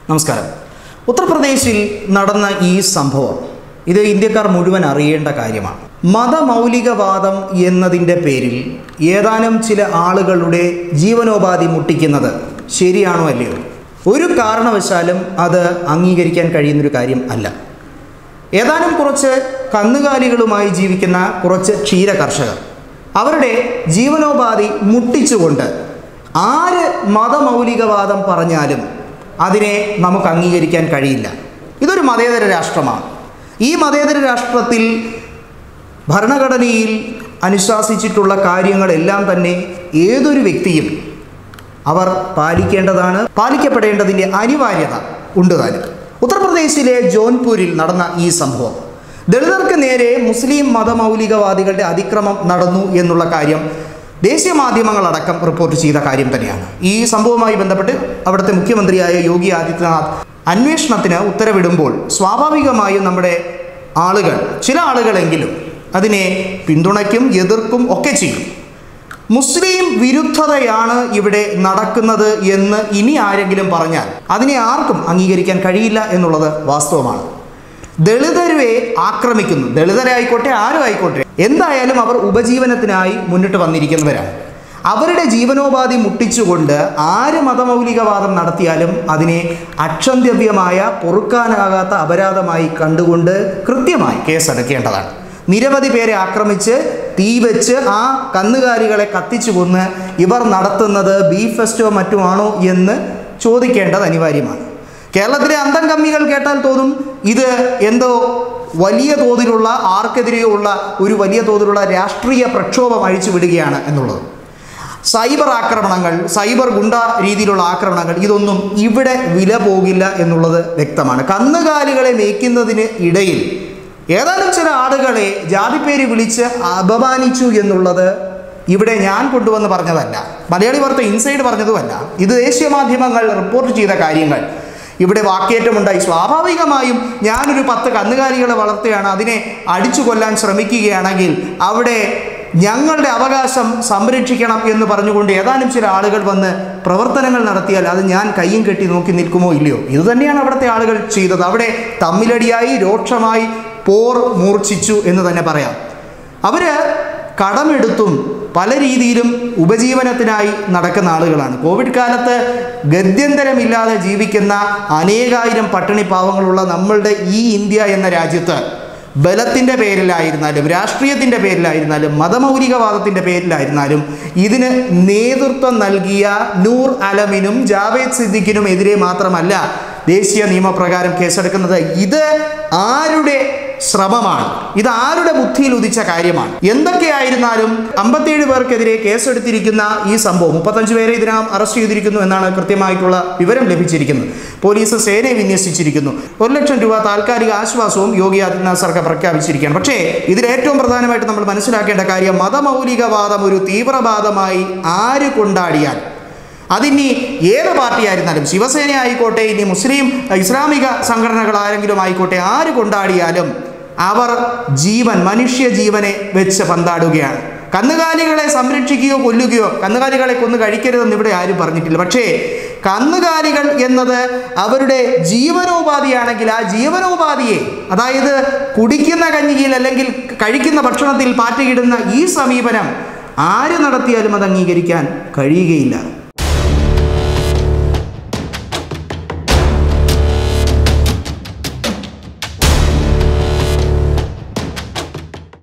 നമസ്കാരം ഉത്തർപ്രദേശിൽ നടന്ന ഈ സംഭവം ഇത് ഇന്ത്യക്കാർ മുഴുവൻ അറിയേണ്ട കാര്യമാണ് മതമൗലികവാദം എന്നതിൻ്റെ പേരിൽ ഏതാനും ചില ആളുകളുടെ ജീവനോപാധി മുട്ടിക്കുന്നത് ശരിയാണോ അല്ലയോ ഒരു കാരണവശാലും അത് അംഗീകരിക്കാൻ കഴിയുന്നൊരു കാര്യം അല്ല ഏതാനും കുറച്ച് കന്നുകാലികളുമായി ജീവിക്കുന്ന കുറച്ച് ക്ഷീര കർഷകർ അവരുടെ ജീവനോപാധി മുട്ടിച്ചുകൊണ്ട് ആര് മതമൗലികവാദം പറഞ്ഞാലും അതിനെ നമുക്ക് അംഗീകരിക്കാൻ കഴിയില്ല ഇതൊരു മതേതര രാഷ്ട്രമാണ് ഈ മതേതര രാഷ്ട്രത്തിൽ ഭരണഘടനയിൽ അനുശാസിച്ചിട്ടുള്ള കാര്യങ്ങളെല്ലാം തന്നെ ഏതൊരു വ്യക്തിയും അവർ പാലിക്കേണ്ടതാണ് പാലിക്കപ്പെടേണ്ടതിൻ്റെ അനിവാര്യത ഉണ്ട് താനും ഉത്തർപ്രദേശിലെ ജോൺപൂരിൽ നടന്ന ഈ സംഭവം ദളിതർക്ക് നേരെ മുസ്ലിം മതമൗലികവാദികളുടെ അതിക്രമം നടന്നു എന്നുള്ള കാര്യം ദേശീയ മാധ്യമങ്ങളടക്കം റിപ്പോർട്ട് ചെയ്ത കാര്യം തന്നെയാണ് ഈ സംഭവവുമായി ബന്ധപ്പെട്ട് അവിടുത്തെ മുഖ്യമന്ത്രിയായ യോഗി ആദിത്യനാഥ് അന്വേഷണത്തിന് ഉത്തരവിടുമ്പോൾ സ്വാഭാവികമായും നമ്മുടെ ആളുകൾ ചില ആളുകളെങ്കിലും അതിനെ പിന്തുണയ്ക്കും എതിർക്കും ഒക്കെ ചെയ്യും മുസ്ലിം വിരുദ്ധതയാണ് ഇവിടെ നടക്കുന്നത് എന്ന് ഇനി ആരെങ്കിലും പറഞ്ഞാൽ അതിനെ ആർക്കും അംഗീകരിക്കാൻ കഴിയില്ല എന്നുള്ളത് വാസ്തവമാണ് ദളിതരെ ആക്രമിക്കുന്നു ദളിതരായിക്കോട്ടെ ആരും ആയിക്കോട്ടെ എന്തായാലും അവർ ഉപജീവനത്തിനായി മുന്നിട്ട് വന്നിരിക്കുന്നവരാണ് അവരുടെ ജീവനോപാധി മുട്ടിച്ചുകൊണ്ട് ആര് മതമൗലികവാദം നടത്തിയാലും അതിനെ അക്ഷന്ത്യവ്യമായ പൊറുക്കാനാകാത്ത അപരാധമായി കണ്ടുകൊണ്ട് കൃത്യമായി കേസെടുക്കേണ്ടതാണ് നിരവധി പേരെ ആക്രമിച്ച് തീ വെച്ച് ആ കന്നുകാലികളെ കത്തിച്ചു കൊന്ന് ഇവർ നടത്തുന്നത് ബീഫ് ഫെസ്റ്റോ മറ്റുമാണോ എന്ന് ചോദിക്കേണ്ടത് അനിവാര്യമാണ് കേരളത്തിലെ അന്തം കമ്മികൾ കേട്ടാൽ തോന്നും ഇത് എന്തോ വലിയ തോതിലുള്ള ആർക്കെതിരെയോ ഉള്ള ഒരു വലിയ തോതിലുള്ള രാഷ്ട്രീയ പ്രക്ഷോഭം അഴിച്ചു വിടുകയാണ് എന്നുള്ളത് സൈബർ ആക്രമണങ്ങൾ സൈബർ ഗുണ്ട രീതിയിലുള്ള ആക്രമണങ്ങൾ ഇതൊന്നും ഇവിടെ വില പോകില്ല എന്നുള്ളത് വ്യക്തമാണ് കന്നുകാലികളെ മേയ്ക്കുന്നതിന് ഇടയിൽ ഏതാനും ചില ആളുകളെ ജാതിപ്പേര് വിളിച്ച് അപമാനിച്ചു എന്നുള്ളത് ഇവിടെ ഞാൻ കൊണ്ടുവന്ന് പറഞ്ഞതല്ല മലയാളി വാർത്ത ഇൻസൈഡ് പറഞ്ഞതുമല്ല ഇത് ദേശീയ മാധ്യമങ്ങൾ റിപ്പോർട്ട് ചെയ്ത കാര്യങ്ങൾ ഇവിടെ വാക്കേറ്റമുണ്ടായി സ്വാഭാവികമായും ഞാനൊരു പത്ത് കന്നുകാലികളെ വളർത്തുകയാണ് അതിനെ അടിച്ചു കൊല്ലാൻ ശ്രമിക്കുകയാണെങ്കിൽ അവിടെ ഞങ്ങളുടെ അവകാശം സംരക്ഷിക്കണം എന്ന് പറഞ്ഞുകൊണ്ട് ഏതാനും ചില ആളുകൾ വന്ന് പ്രവർത്തനങ്ങൾ നടത്തിയാൽ അത് ഞാൻ കയ്യും കെട്ടി നോക്കി നിൽക്കുമോ ഇല്ലയോ ഇത് തന്നെയാണ് അവിടുത്തെ ആളുകൾ ചെയ്തത് അവിടെ തമ്മിലടിയായി രോക്ഷമായി പോർ മൂർച്ഛിച്ചു എന്ന് തന്നെ പറയാം അവർ കടമെടുത്തും പല രീതിയിലും ഉപജീവനത്തിനായി നടക്കുന്ന ആളുകളാണ് കോവിഡ് കാലത്ത് ഗത്യന്തരമില്ലാതെ ജീവിക്കുന്ന അനേകായിരം പട്ടിണി പാവങ്ങളുള്ള നമ്മളുടെ ഈ ഇന്ത്യ എന്ന രാജ്യത്ത് ബലത്തിൻ്റെ പേരിലായിരുന്നാലും രാഷ്ട്രീയത്തിൻ്റെ പേരിലായിരുന്നാലും മതമൗലികവാദത്തിൻ്റെ പേരിലായിരുന്നാലും ഇതിന് നേതൃത്വം നൽകിയ നൂർ അലമിനും ജാവേദ് സിദ്ദിഖിനും എതിരെ മാത്രമല്ല ദേശീയ നിയമപ്രകാരം കേസെടുക്കുന്നത് ഇത് ആരുടെ ശ്രമമാണ് ഇത് ആരുടെ ബുദ്ധിയിൽ ഉദിച്ച കാര്യമാണ് എന്തൊക്കെയായിരുന്നാലും അമ്പത്തിയേഴ് പേർക്കെതിരെ കേസെടുത്തിരിക്കുന്ന ഈ സംഭവം മുപ്പത്തഞ്ച് പേരെ ഇതിനകം അറസ്റ്റ് ചെയ്തിരിക്കുന്നു എന്നാണ് കൃത്യമായിട്ടുള്ള വിവരം ലഭിച്ചിരിക്കുന്നത് പോലീസ് സേനയെ വിന്യസിച്ചിരിക്കുന്നു ഒരു ലക്ഷം രൂപ താൽക്കാലിക ആശ്വാസവും യോഗി ആദിത്യനാഥ് സർക്കാർ പ്രഖ്യാപിച്ചിരിക്കുകയാണ് പക്ഷേ ഇതിൽ ഏറ്റവും പ്രധാനമായിട്ട് നമ്മൾ മനസ്സിലാക്കേണ്ട കാര്യം മതമൗലികവാദം ഒരു തീവ്രവാദമായി ആര് കൊണ്ടാടിയാൽ അതിനി ഏത് പാർട്ടി ആയിരുന്നാലും ശിവസേന ആയിക്കോട്ടെ ഇനി മുസ്ലിം ഇസ്ലാമിക സംഘടനകൾ ആരെങ്കിലും ആയിക്കോട്ടെ ആര് കൊണ്ടാടിയാലും അവർ ജീവൻ മനുഷ്യ ജീവനെ വെച്ച് പന്താടുകയാണ് കന്നുകാലികളെ സംരക്ഷിക്കുകയോ കൊല്ലുകയോ കന്നുകാലികളെ കൊന്നു കഴിക്കരുതെന്ന് ഇവിടെ ആരും പറഞ്ഞിട്ടില്ല പക്ഷേ കന്നുകാലികൾ എന്നത് അവരുടെ ജീവനോപാധിയാണെങ്കിൽ ആ ജീവനോപാധിയെ അതായത് കുടിക്കുന്ന കഞ്ഞിയിൽ അല്ലെങ്കിൽ കഴിക്കുന്ന ഭക്ഷണത്തിൽ പാറ്റയിടുന്ന ഈ സമീപനം ആര് നടത്തിയാലും അത് അംഗീകരിക്കാൻ കഴിയുകയില്ല